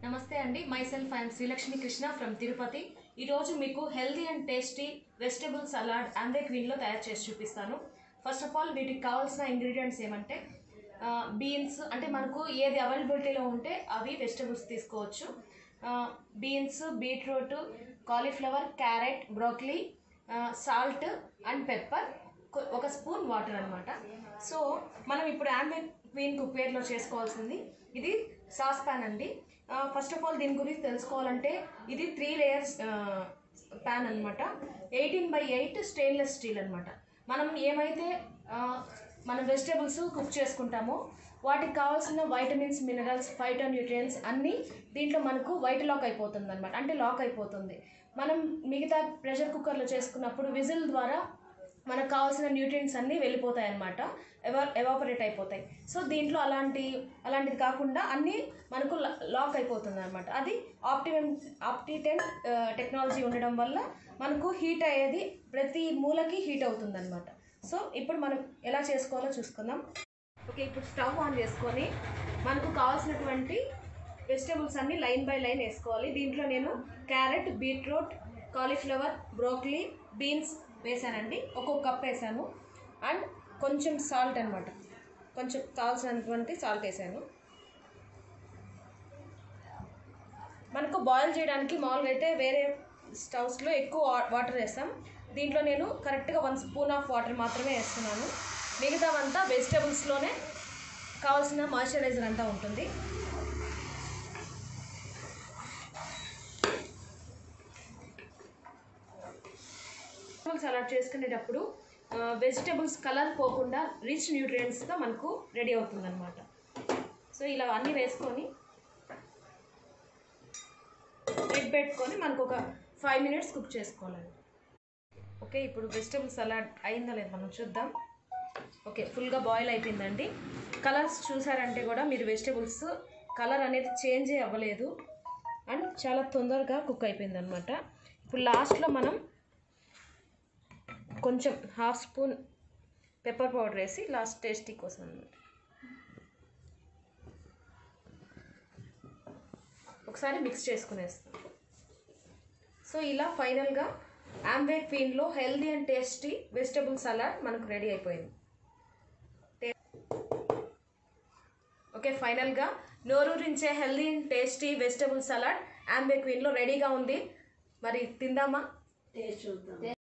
నమస్తే అండి myself I'm Srilakshmi Krishna from Tirupati ఈరోజు మీకు healthy and tasty vegetable salad Ambe క్వీన్లో తయారు చేసి చూపిస్తాను ఫస్ట్ ఆఫ్ ఆల్ వీటికి కావాల్సిన ఇంగ్రీడియంట్స్ ఏమంటే బీన్స్ అంటే మనకు ఏది అవైలబిలిటీలో ఉంటే అవి వెజిటబుల్స్ తీసుకోవచ్చు beans beetroot cauliflower carrot broccoli salt and pepper ఒక స్పూన్ వాటర్ అనమాట సో మనం ఇప్పుడు ఆంబే క్వీన్ కుక్వేర్లో చేసుకోవాల్సింది ఇది సాస్ ప్యాన్ అండి ఫస్ట్ ఆఫ్ ఆల్ దీని గురించి తెలుసుకోవాలంటే ఇది త్రీ లేయర్స్ ప్యాన్ అనమాట eighteen by eight stainless steel అనమాట మనం ఏమైతే ఆ, మనం వెజిటేబుల్స్ కుక్ చేసుకుంటామో వాటికి కావాల్సిన వైటమిన్స్ మినరల్స్ ఫైటో న్యూట్రియన్స్ అన్నీ దీంట్లో మనకు వైట్ లాక్ అయిపోతుంది అనమాట అంటే లాక్ అయిపోతుంది మనం మిగతా ప్రెషర్ కుక్కర్లో చేసుకున్నప్పుడు విజిల్ ద్వారా మనకు కావాల్సిన న్యూట్రియంట్స్ అన్నీ వెళ్ళిపోతాయి అనమాట ఎవా ఎవాపరేట్ అయిపోతాయి సో దీంట్లో అలాంటి అలాంటిది కాకుండా అన్నీ మనకు లా- లాక్ అయిపోతుంది అనమాట అది ఆప్టిమం ఆప్టిటెంట్ టెక్నాలజీ ఉండడం వల్ల మనకు హీట్ అయ్యేది ప్రతి మూలకి హీట్ అవుతుంది అనమాట సో ఇప్పుడు మనం ఎలా చేసుకోవాలో చూసుకుందాం ఓకే ఇప్పుడు స్టవ్ ఆన్ చేసుకొని మనకు కావాల్సినటువంటి వెజిటేబుల్స్ అన్ని లైన్ బై లైన్ వేసుకోవాలి దీంట్లో నేను carrot beetroot cauliflower broccoli beans వేసానండి ఒక్కొక్క కప్ వేసాను అండ్ కొంచెం సాల్ట్ అనమాట కొంచెం కావాల్సినటువంటి సాల్ట్ వేసాను మనకు బాయిల్ చేయడానికి మామూలుగా అయితే వేరే స్టవ్స్లో ఎక్కువ వా- వాటర్ వేస్తాం దీంట్లో నేను కరెక్ట్గా వన్ స్పూన్ ఆఫ్ వాటర్ మాత్రమే వేస్తున్నాను మిగతావంతా వెజిటేబుల్స్లోనే కావాల్సిన మాయిశ్చరైజర్ అంతా ఉంటుంది వెజిటబుల్స్ అలా చేసుకునేటప్పుడు వెజిటబుల్స్ కలర్ పోకుండా రిచ్ న్యూట్రియంట్స్గా మనకు రెడీ అవుతుంది అనమాట సో ఇలా అన్నీ వేసుకొని లిడ్ పెట్టుకొని మనకు ఒక ఫైవ్ మినిట్స్ కుక్ చేసుకోవాలండి ఓకే ఇప్పుడు వెజిటబుల్ సలాడ్ అయిందా లేదు మనం చూద్దాం ఓకే ఫుల్గా బాయిల్ అయిపోయిందండి కలర్స్ చూసారంటే కూడా మీరు వెజిటబుల్స్ కలర్ అనేది చేంజే అవ్వలేదు అండ్ చాలా తొందరగా కుక్ అయిపోయింది అనమాట ఇప్పుడు లాస్ట్లో మనం కొంచెం హాఫ్ స్పూన్ పెప్పర్ పౌడర్ వేసి లాస్ట్ టేస్టీ కోసం అనమాట ఒకసారి మిక్స్ చేసుకునేస్తాం సో ఇలా ఫైనల్గా ఆంబే క్వీన్లో healthy and tasty vegetable salad మనకు రెడీ అయిపోయింది టే- ఓకే ఫైనల్గా నోరూరించే healthy and tasty vegetable salad Ambe క్వీన్లో రెడీగా ఉంది మరి తిందామా టేస్ట్ చూద్దాం